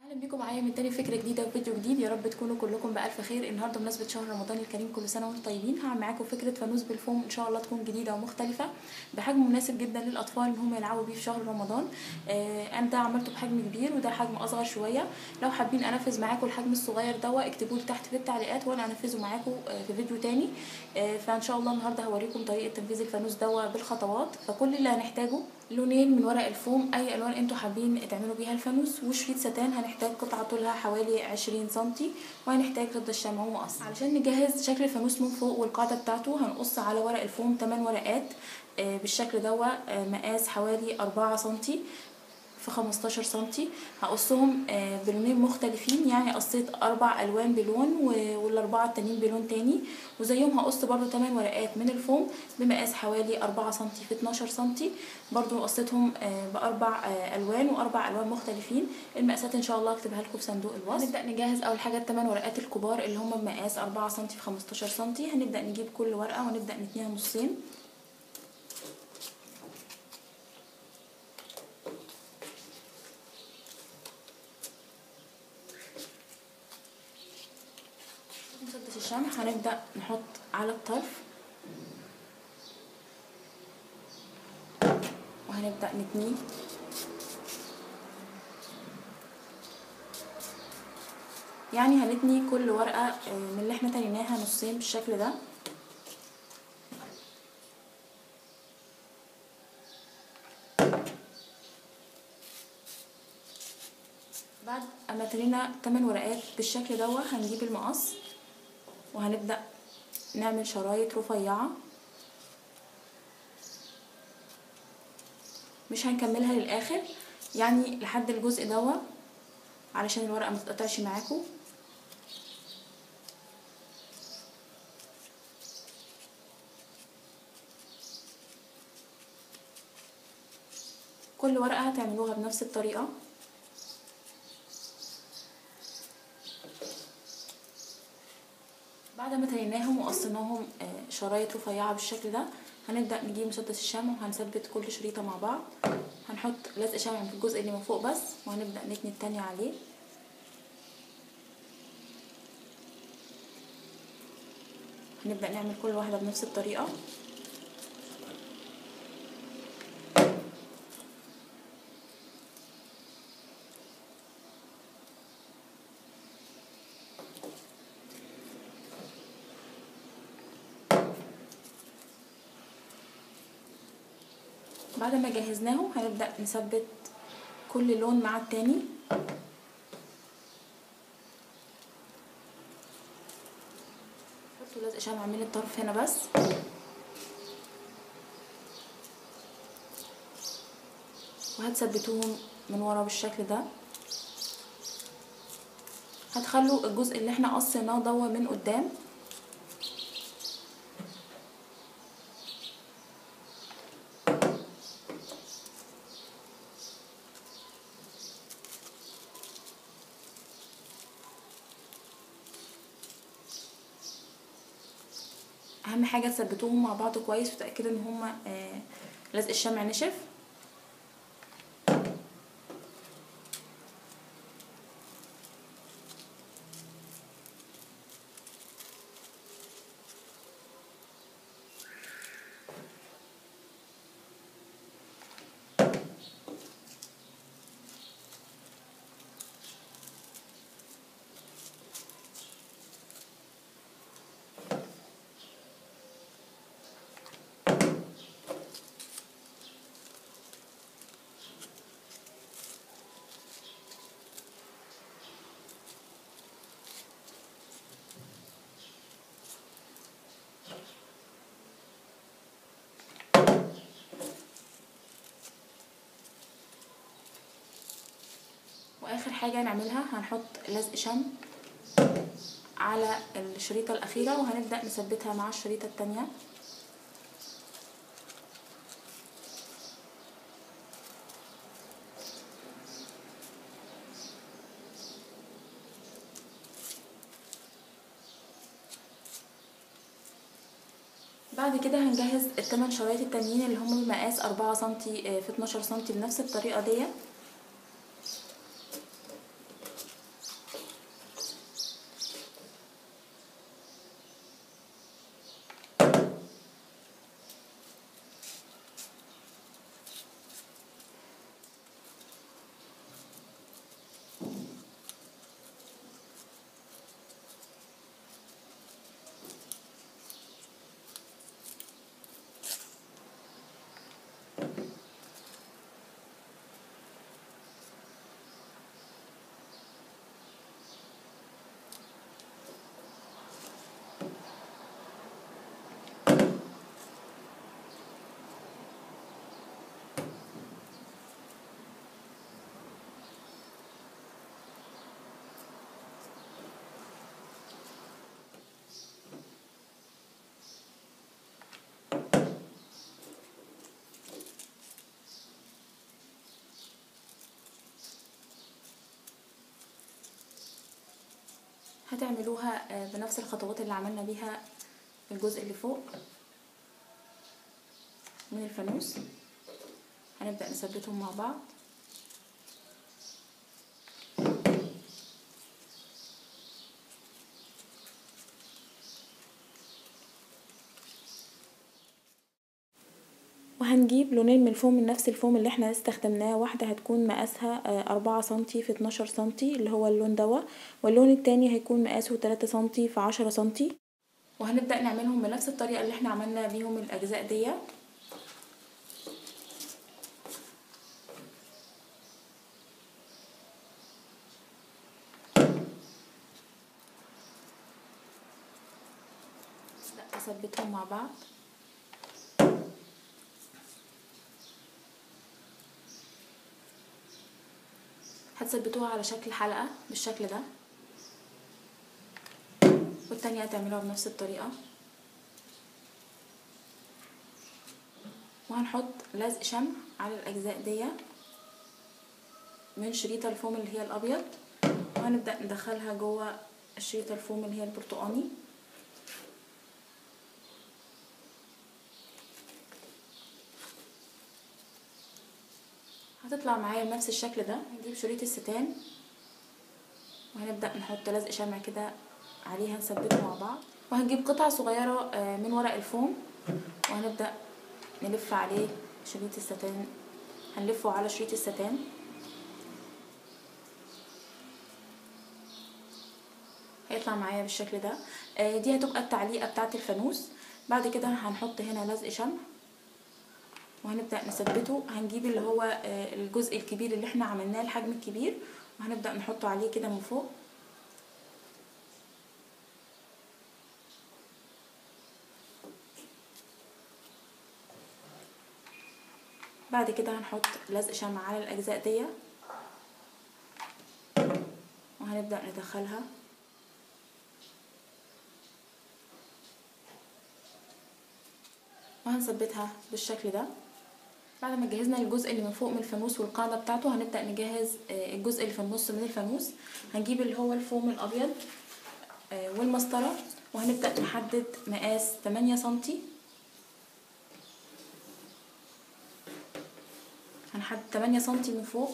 اهلا بيكم معايا من تاني فكره جديده وفيديو جديد يا رب تكونوا كلكم بالف خير النهارده بمناسبه شهر رمضان الكريم كل سنه وانتم طيبين هعمل معاكم فكره فانوس بالفوم ان شاء الله تكون جديده ومختلفه بحجم مناسب جدا للاطفال ان هم يلعبوا بيه في شهر رمضان آه انا ده عملته بحجم كبير وده حجم اصغر شويه لو حابين انفذ معاكم الحجم الصغير ده اكتبوا لي تحت في التعليقات وانا انفذه معاكم آه في فيديو تاني آه فان شاء الله النهارده هوريكم طريقه تنفيذ الفانوس ده بالخطوات فكل اللي هنحتاجه لونين من ورق الفوم اي الوان انتوا حابين تعملوا بيها الفانوس وشريط ستان هنحتاج قطعه طولها حوالي 20 سنتي وهنحتاج رد الشمع ومقص علشان نجهز شكل الفانوس من فوق والقاعده بتاعته هنقص على ورق الفوم 8 ورقات بالشكل دوا مقاس حوالي 4 سنتي في 15 سنتي هقصهم بلونين مختلفين يعني قصيت اربع الوان بلون والاربعه التانيين بلون تاني وزيهم هقص برضو 8 ورقات من الفوم بمقاس حوالي 4 سنتي في 12 سنتي برضو قصيتهم باربع الوان واربع الوان مختلفين المقاسات ان شاء الله اكتبها لكم في صندوق الوصف هنبدا نجهز اول حاجه الثمان ورقات الكبار اللي هم بمقاس 4 سنتي في 15 سنتي هنبدا نجيب كل ورقه ونبدا نتنيها نصين مسدس الشمع هنبدأ نحط على الطرف وهنبدأ نتنيه يعني هنتني كل ورقة من اللي احنا تنيناها نصين بالشكل ده بعد اما تنينا 8 ورقات بالشكل دوت هنجيب المقص وهنبدأ نعمل شرايط رفيعة مش هنكملها للآخر يعني لحد الجزء دوا علشان الورقة متتقطعش معاكم كل ورقة هتعملوها بنفس الطريقة بعد ما تنيناهم وقصيناهم شرايط رفيعه بالشكل ده هنبدا نجيب مسدس الشمع وهنثبت كل شريطه مع بعض هنحط لزق شمع في الجزء اللي من فوق بس وهنبدا نتني التانية عليه هنبدا نعمل كل واحده بنفس الطريقه بعد ما جهزناهم هنبدأ نثبت كل لون مع التاني حطوا لزق شمع من الطرف هنا بس وهتثبتوهم من ورا بالشكل ده هتخلوا الجزء اللي احنا قصيناه دوا من قدام اهم حاجه تثبتوهم مع بعض كويس وتاكدوا ان هما آه لزق الشمع نشف واخر حاجة نعملها هنحط لزق شمع على الشريطة الاخيرة وهنبدأ نثبتها مع الشريطة التانية بعد كده هنجهز التمن شرايط التانيين اللي هم بمقاس أربعة سنتي في اتناشر سنتي بنفس الطريقة دي هتعملوها آه، بنفس الخطوات اللي عملنا بيها الجزء اللي فوق من الفانوس هنبدأ نثبتهم مع بعض وهنجيب لونين من الفوم من نفس الفوم اللي احنا استخدمناه واحدة هتكون مقاسها آه، أربعة سنتي في اتناشر سنتي اللي هو اللون دوا واللون التاني هيكون مقاسه تلاتة سنتي في عشرة سنتي وهنبدأ نعملهم بنفس الطريقة اللي احنا عملنا بيهم الأجزاء دي لا أثبتهم مع بعض هتثبتوها على شكل حلقة بالشكل ده والتانية هتعملوها بنفس الطريقة وهنحط لزق شمع على الأجزاء دي من شريط الفوم اللي هي الأبيض وهنبدأ ندخلها جوه شريط الفوم اللي هي البرتقاني هتطلع معايا بنفس الشكل ده هنجيب شريط الستان وهنبدأ نحط لزق شمع كده عليها نثبته مع بعض وهنجيب قطعة صغيرة آه، من ورق الفوم وهنبدأ نلف عليه شريط الستان هنلفه على شريط الستان هيطلع معايا بالشكل ده آه، دي هتبقى التعليقة بتاعة الفانوس بعد كده هنحط هنا لزق شمع وهنبدأ نثبته هنجيب اللي هو آه، الجزء الكبير اللي احنا عملناه الحجم الكبير وهنبدأ نحطه عليه كده من فوق بعد كده هنحط لزق شمع على الأجزاء دي وهنبدأ ندخلها وهنثبتها بالشكل ده بعد ما جهزنا الجزء اللي من فوق من الفانوس والقاعدة بتاعته هنبدأ نجهز آه، الجزء اللي في النص من الفانوس هنجيب اللي هو الفوم الأبيض آه، والمسطرة وهنبدأ نحدد مقاس 8 سنتي هنحدد 8 سنتي من فوق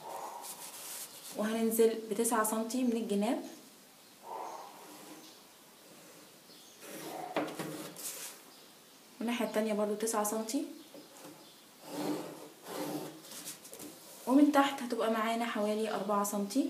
وهننزل بتسعة سنتي من الجناب والناحية التانية برضو تسعة سنتي ومن تحت هتبقى معانا حوالي أربعة سنتي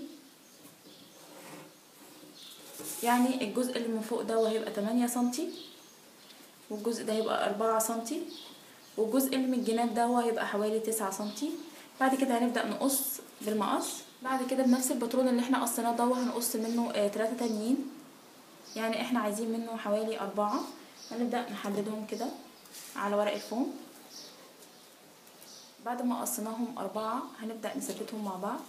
يعني الجزء اللي من فوق ده هيبقى تمانية سنتي والجزء ده هيبقى أربعة سنتي والجزء اللي من الجناب ده هيبقى حوالي تسعة سنتي بعد كده هنبدأ نقص بالمقص بعد كده بنفس الباترون اللي احنا قصيناه ده هنقص منه آه تلاتة تانيين يعني احنا عايزين منه حوالي أربعة هنبدأ نحددهم كده على ورق الفوم بعد ما قصيناهم أربعة هنبدأ نثبتهم مع بعض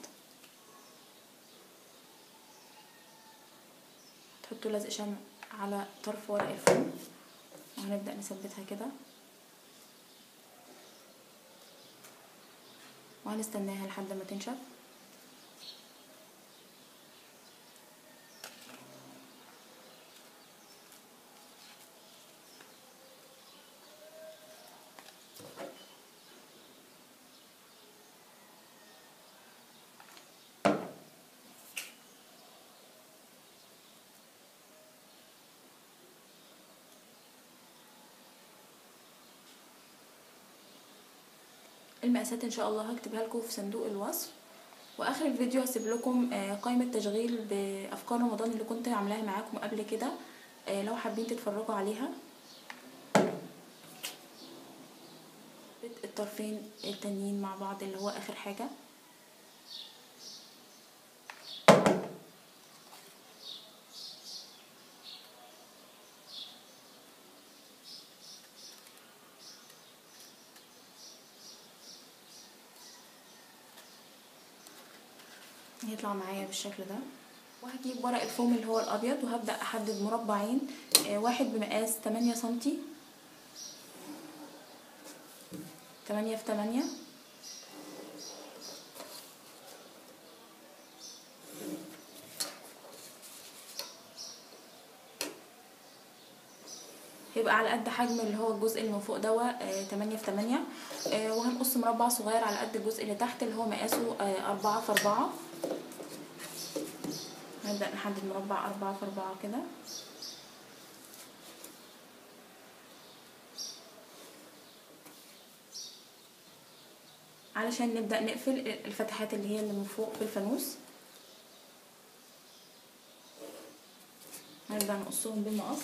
تحطوا لزق شمع على طرف ورق الفوم وهنبدأ نثبتها كده وهنستناها لحد ما تنشف المقاسات ان شاء الله هكتبها لكم في صندوق الوصف واخر الفيديو هسيب لكم آه، قائمه تشغيل بافكار رمضان اللي كنت عاملاها معاكم قبل كده آه، لو حابين تتفرجوا عليها الطرفين التانيين مع بعض اللي هو اخر حاجه هيطلع معايا بالشكل ده وهجيب ورق الفوم اللي هو الابيض وهبدا احدد مربعين آه، واحد بمقاس 8 سنتي 8 في 8 ويبقى على قد حجم اللي هو الجزء اللي من فوق دوا آه، تمانية في تمانية آه، وهنقص مربع صغير على قد الجزء اللي تحت اللي هو مقاسه آه، أربعة في أربعة هنبدأ نحدد مربع أربعة في أربعة كده علشان نبدأ نقفل الفتحات اللي هي اللي من فوق في الفانوس هنبدأ نقصهم بالمقص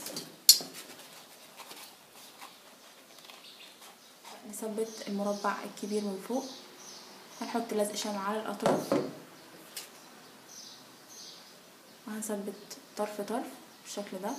نثبت المربع الكبير من فوق هنحط لزق شمع على الأطراف وهنثبت طرف طرف بالشكل ده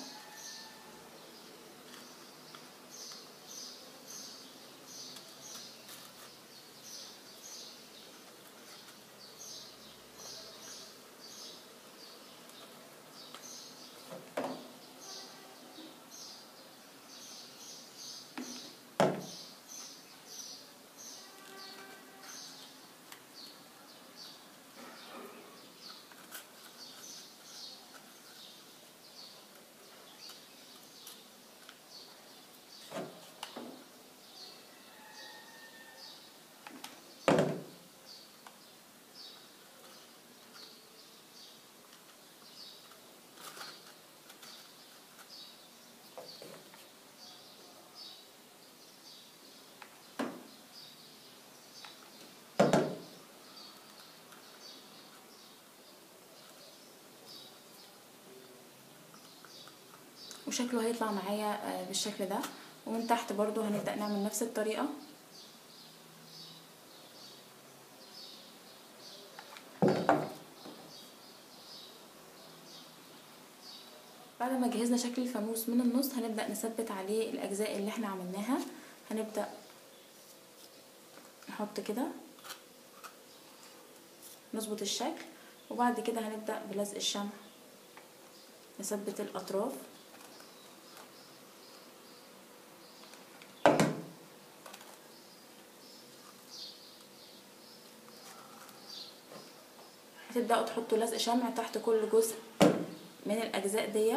وشكله هيطلع معايا آه، بالشكل ده ومن تحت برضو هنبدأ نعمل نفس الطريقة بعد ما جهزنا شكل الفانوس من النص هنبدأ نثبت عليه الأجزاء اللي احنا عملناها هنبدأ نحط كده نظبط الشكل وبعد كده هنبدأ بلزق الشمع نثبت الأطراف هتبدأوا تحطوا لزق شمع تحت كل جزء من الأجزاء دي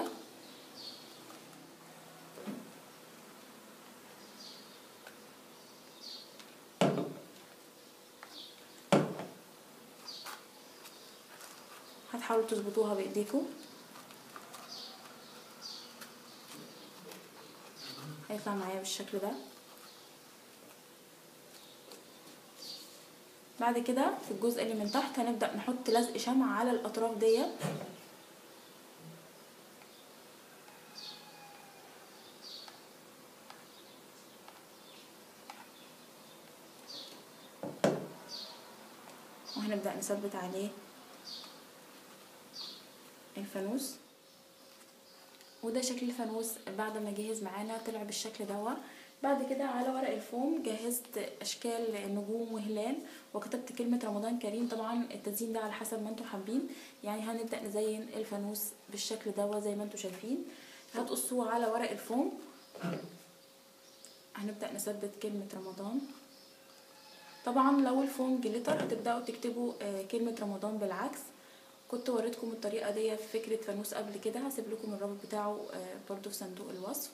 هتحاولوا تظبطوها بإيديكم هيطلع معايا بالشكل ده بعد كده في الجزء اللي من تحت هنبدأ نحط لزق شمع على الأطراف دي وهنبدأ نثبت عليه الفانوس وده شكل الفانوس بعد ما جهز معانا طلع بالشكل دوا بعد كده على ورق الفوم جهزت اشكال نجوم وهلال وكتبت كلمة رمضان كريم طبعا التزيين ده على حسب ما انتوا حابين يعني هنبدأ نزين الفانوس بالشكل دوا زي ما انتوا شايفين هتقصوه على ورق الفوم هنبدأ نثبت كلمة رمضان طبعا لو الفوم جليتر هتبدأوا تكتبوا آه، كلمة رمضان بالعكس كنت وريتكم الطريقة دي في فكرة فانوس قبل كده هسيب لكم الرابط بتاعه آه، برضو في صندوق الوصف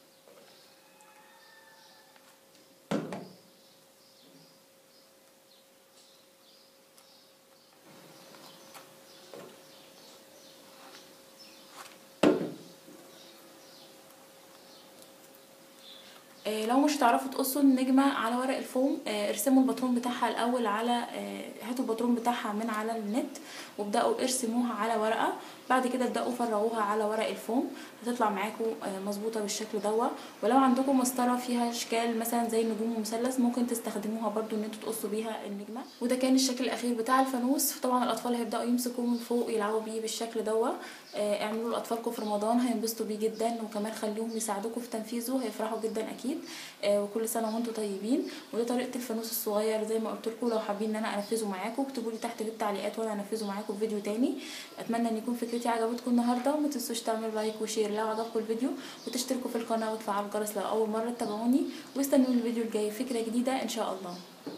آه، لو مش هتعرفوا تقصوا النجمة على ورق الفوم آه، ارسموا الباترون بتاعها الأول على آه، هاتوا الباترون بتاعها من على النت وابدأوا ارسموها على ورقة بعد كده ابدأوا فرغوها على ورق الفوم هتطلع معاكم آه، مظبوطة بالشكل دوا ولو عندكم مسطرة فيها اشكال مثلا زي النجوم ومثلث ممكن تستخدموها برضو ان انتوا تقصوا بيها النجمة وده كان الشكل الأخير بتاع الفانوس طبعا الأطفال هيبدأوا يمسكوه من فوق يلعبوا بيه بالشكل دوا آه، اعملوا لأطفالكم في رمضان هينبسطوا بيه جدا وكمان خليهم يساعدوكم في تنفيذه هيفرحوا جدا أكيد آه، وكل سنة وانتم طيبين وده طريقة الفانوس الصغير زي ما قلت لكم لو حابين ان انا انفذه معاكم اكتبوا لي تحت في التعليقات وانا انفذه معاكم في فيديو تاني اتمنى ان يكون فكرتي عجبتكم النهارده وما تنسوش تعملوا لايك وشير لو عجبكم الفيديو وتشتركوا في القناه وتفعلوا الجرس لو اول مره تتابعوني واستنوني الفيديو الجاي فكره جديده ان شاء الله